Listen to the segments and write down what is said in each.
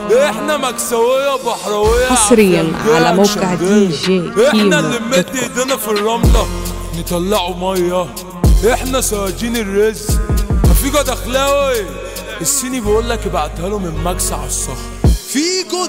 احنا مكسوية بحروية حصرياً عالجنجال على موقع عالشنجال. دي جي احنا كيمو اللي دوت نمد كوم. ايدينا في الرملة نطلعوا مية احنا سواجين الرزق فيجو دخلاوي الصيني بيقول لك ابعتها له من مكسع على الصخر فيجو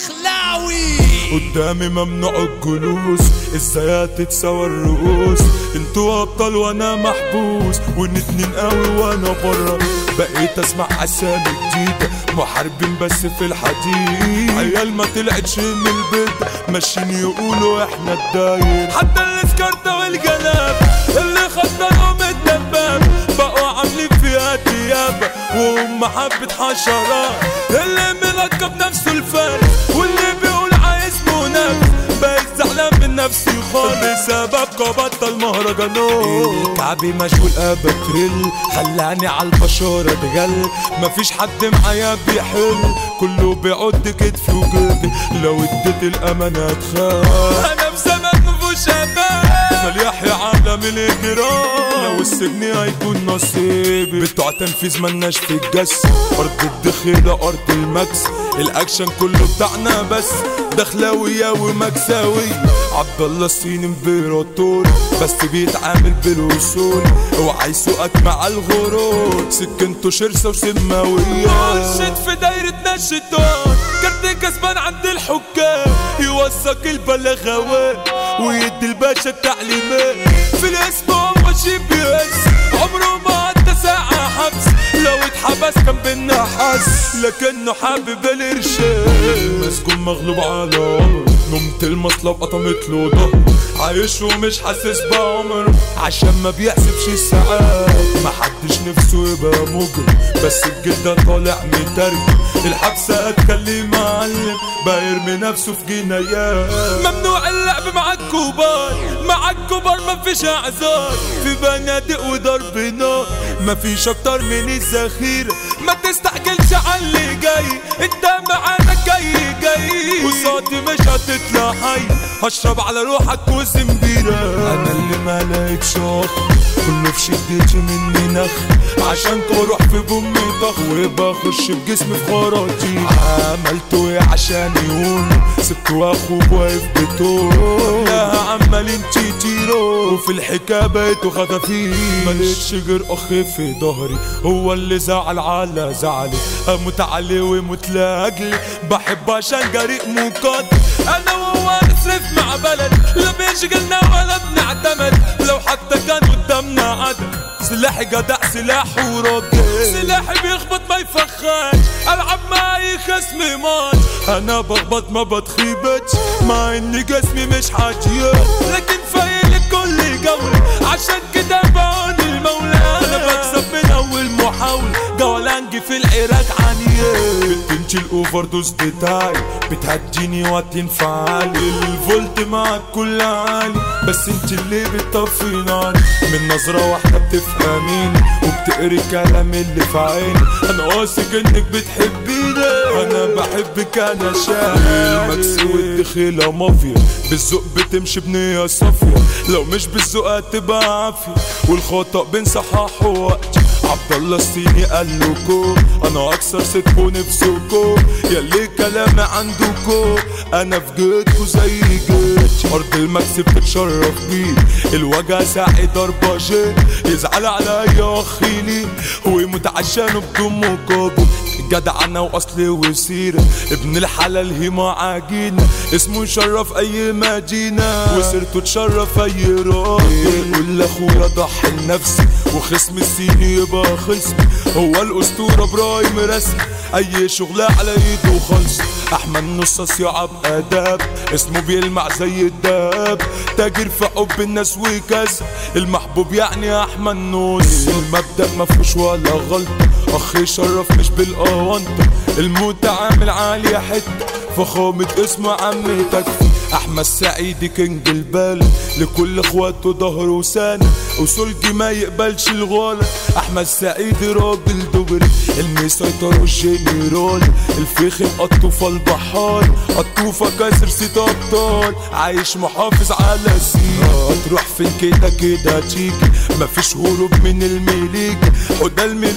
دخلاوي قدامي ممنوع الجلوس ازاي هتتسوى الرؤوس انتوا ابطال وانا محبوس والاتنين قوي وانا بره بقيت اسمع اسامي جديدة محاربين بس في الحديد عيال ما طلعتش من البيت ماشيين يقولوا احنا الداير حتى الاسكرتة والجلاب اللي خطرهم الدباب بقوا عاملين فيها ديابة وهم حبة حشرات اللي ملقب نفسه الفارس واللي بيقول عايز منافس بقيت زعلان من نفسي خالص بسبب بطل مهرجانات كعبي مشغول ابترل خلاني على البشرة اتغل مفيش حد معايا بيحل كله بيعد كتفي وجيبي لو اديت الامانة تخاف انا في زمان مفيهوش امان مليح يا عالم الاجرام لو السجن هيكون نصيبي بتوع تنفيذ ملناش في الجس ارض الدخيلة ارض المكس الاكشن كله بتاعنا بس دخلاوية ومكساوية عبد الله الصيني امبراطور بس بيتعامل بالوصول اوعى يسوقك مع الغرور سكنته شرسة وسماوية نشط في دايرة نشطان كارت كسبان عند الحكام يوثق البلاغوات ويدي الباشا التعليمات في الاسم هو جي بي اس عمره ما عدى ساعة حبس لو اتحبس كان بينا حس لكنه حابب الارشاد مسجون مغلوب على عمره نمت المصلة وقطمت له ظهر عايش ومش حاسس بعمره عشان ما بيحسبش الساعات ما حدش نفسه يبقى مجرم بس الجدة طالع مترجم الحبس هتخليه معلم بقى يرمي نفسه في جنايات ممنوع اللعب مع الكبار مع الكبار مفيش اعذار في بنادق وضرب نار مفيش اكتر من الذخيرة ما تستعجلش على اللي جاي انت معانا جاي جاي وصوتي مش هتطلع حي هشرب على روحك وزنبيرة انا اللي ما لقيتش اخر كله في شدتي مني نخ عشان بروح في بومي ضخ وبخش بجسمي في خراطي عملته ايه عشان يقول سبت واخوك واقف بتقول لا عمالين تيتيرو وفي الحكايه بقيتوا خفافيش مالكش غير اخ في ظهري هو اللي زعل على زعلي اموت عليه ويموت لاجلي بحب عشان جريء مقدر انا وهو نصرف مع بلد لا بيشغلنا ولا بنعتمد لو حتى كان قدامنا عدد سلاحي جدع سلاح وراجل سلاحي بيخبط ما يفخاش العب مع اي خصم مات انا بخبط ما بتخيبتش مع ان جسمي مش حاجيات لكن فايل كل جولة عشان كده بعون المولى انا بكسب من اول محاولة جولانجي في العراق عنيان بتنشي الاوفر دوز بتاعي بتهديني وتنفعلي الفولت معاك كل عالي بس انت اللي بتطفي ناري من نظرة واحدة بتفهميني وبتقري كلام اللي في عيني انا واثق انك بتحبيني انا بحبك انا شايف المكس والدخيلة مافيا بالذوق بتمشي بنية صافية لو مش بالذوق هتبقى عافية والخطأ بنصححه وقتي عبد الله الصيني قال لكم انا اكثر ستكون نفسكم يلي كلامي عندكم انا في جيتكم زي جيت ارض المكس بتتشرف بيه الوجع ساعي ضربة جيت يزعل على اي اخ لي ويموت عشانه بدون مقابل جدع انا واصلي وسيرة ابن الحلال هيما عجينة اسمه يشرف اي مدينة وسيرته تشرف اي راجل قول لاخويا ضحي لنفسي وخصم السيني يبقى خصمي هو الاسطورة ابراهيم رسمي اي شغلة على ايده خلص احمد نصاص يعب اداب اسمه بيلمع زي الدهب تاجر في حب الناس وكذا المحبوب يعني احمد نص المبدأ مفهوش ولا غلطة اخ يشرف مش بالقوانطة المتعامل عالية حتة فخامة اسمه عم تكفي احمد سعيد كينج البلد لكل اخواته ظهر وسنة وسلجي ما يقبلش الغلط احمد سعيد راجل دغري المسيطر والجنرال الفيخ القطوفة البحار قطوفة كسر ست ابطال عايش محافظ على سين هتروح فين كده كده تيجي مفيش هروب من المليك وده المليك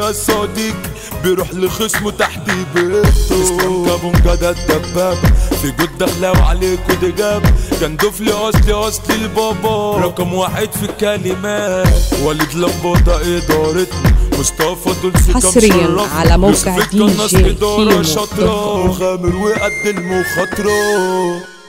يا صديق بيروح لخصمه تحت بيته اسلام كابون جدع الدبابة في جود داخلة وعليك ودي جاب كان دفلي اصلي اصلي البابا رقم واحد في الكلمات وليد لمبوطة ادارتنا مصطفى دول سكة حصرياً مشرف. على موقع يوسف دي القناص جي إدارة كيمو شاطرة دوت كوم. غامر وقد المخاطرة